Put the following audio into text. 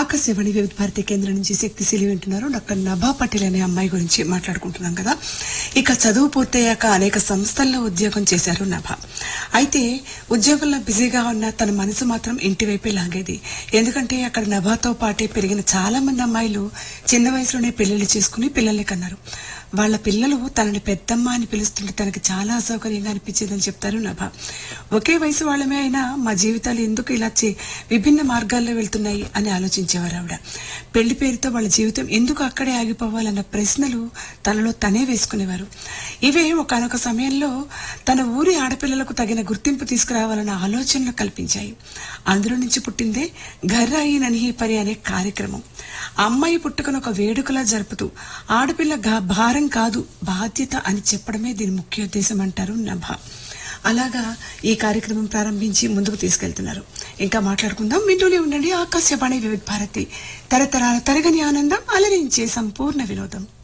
ఆకాశవాణి వివిధ భారతి కేంద్రం నుంచి శక్తిశీలి వింటున్నారు డాక్టర్ నభా పటేల్ అనే అమ్మాయి గురించి మాట్లాడుకుంటున్నాం కదా ఇక చదువు పూర్తయ్యాక అనేక సంస్థల్లో ఉద్యోగం చేశారు నభ అయితే ఉద్యోగంలో బిజీగా ఉన్న తన మనసు మాత్రం ఇంటి వైపే లాగేది ఎందుకంటే అక్కడ నభాతో పాటే పెరిగిన చాలా మంది అమ్మాయిలు చిన్న వయసులోనే పెళ్లిళ్ళు చేసుకుని పిల్లల్ని కన్నారు వాళ్ళ పిల్లలు తనని పెద్దమ్మ అని పిలుస్తుంటే తనకి చాలా అసౌకర్యంగా అనిపించేదని చెప్తారు నభ ఒకే వయసు వాళ్ళమే అయినా మా జీవితాలు ఎందుకు ఇలా చే- విభిన్న మార్గాల్లో వెళ్తున్నాయి అని ఆలోచించేవారు ఆవిడ పెళ్లి పేరుతో వాళ్ళ జీవితం ఎందుకు అక్కడే ఆగిపోవాలన్న ప్రశ్నలు తనలో తనే వేసుకునేవారు ఇవే ఒకనొక సమయంలో తన ఊరి ఆడపిల్లలకు తగిన గుర్తింపు తీసుకురావాలన్న ఆలోచనలు కల్పించాయి అందులో నుంచి పుట్టిందే ఘర్రాయి ననిహి పరి అనే కార్యక్రమం అమ్మాయి పుట్టుకను ఒక వేడుకలా జరుపుతూ ఆడపిల్ల గా- భారం కాదు బాధ్యత అని చెప్పడమే దీని ముఖ్య ఉద్దేశం అంటారు నభ అలాగా ఈ కార్యక్రమం ప్రారంభించి ముందుకు తీసుకెళ్తున్నారు ఇంకా మాట్లాడుకుందాం వింటూనే ఉండండి ఆకాశవాణి వివిధ భారతి తరతరాల తరగని ఆనందం అలరించే సంపూర్ణ వినోదం